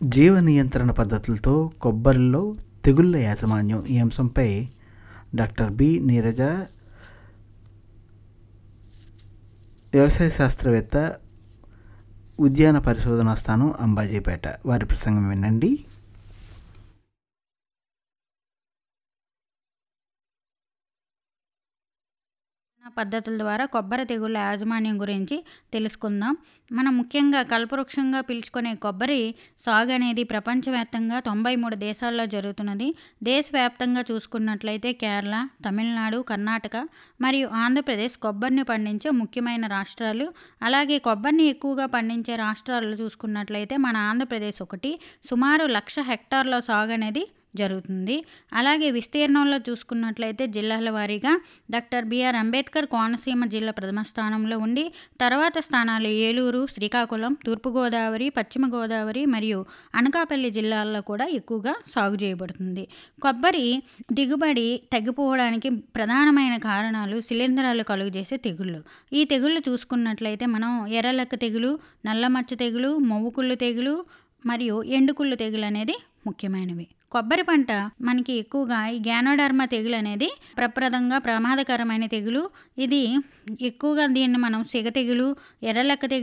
జీవ నియంత్రణ పద్ధతులతో కొబ్బరిలో తెగుళ్ళ యాజమాన్యం ఈ అంశంపై డాక్టర్ బి నీరజ వ్యవసాయ శాస్త్రవేత్త ఉద్యాన పరిశోధనా స్థానం అంబాజీపేట వారి ప్రసంగం వినండి పద్ధతుల ద్వారా కొబ్బరి తెగుళ్ళ యాజమాన్యం గురించి తెలుసుకుందాం మనం ముఖ్యంగా కల్పవృక్షంగా పిలుచుకునే కొబ్బరి సాగు అనేది ప్రపంచవ్యాప్తంగా తొంభై మూడు దేశాల్లో జరుగుతున్నది దేశవ్యాప్తంగా చూసుకున్నట్లయితే కేరళ తమిళనాడు కర్ణాటక మరియు ఆంధ్రప్రదేశ్ కొబ్బరిని పండించే ముఖ్యమైన రాష్ట్రాలు అలాగే కొబ్బరిని ఎక్కువగా పండించే రాష్ట్రాలు చూసుకున్నట్లయితే మన ఆంధ్రప్రదేశ్ ఒకటి సుమారు లక్ష హెక్టార్ల సాగు అనేది జరుగుతుంది అలాగే విస్తీర్ణంలో చూసుకున్నట్లయితే జిల్లాల వారీగా డాక్టర్ బిఆర్ అంబేద్కర్ కోనసీమ జిల్లా ప్రథమ స్థానంలో ఉండి తర్వాత స్థానాలు ఏలూరు శ్రీకాకుళం తూర్పుగోదావరి పశ్చిమ గోదావరి మరియు అనకాపల్లి జిల్లాల్లో కూడా ఎక్కువగా సాగు చేయబడుతుంది కొబ్బరి దిగుబడి తగ్గిపోవడానికి ప్రధానమైన కారణాలు శిలీంధ్రాలు కలుగజేసే తెగుళ్ళు ఈ తెగుళ్ళు చూసుకున్నట్లయితే మనం ఎర్రలక్క తెగులు నల్లమచ్చ తెగులు మొవ్వుకుళ్ళు తెగులు మరియు ఎండుకుళ్ళు తెగులు అనేది ముఖ్యమైనవి కొబ్బరి పంట మనకి ఎక్కువగా ఈ గ్యానోడర్మా తెగులు అనేది ప్రప్రదంగా ప్రమాదకరమైన తెగులు ఇది ఎక్కువగా దీన్ని మనం సిగ తెగులు ఎర్రలక్క తెగులు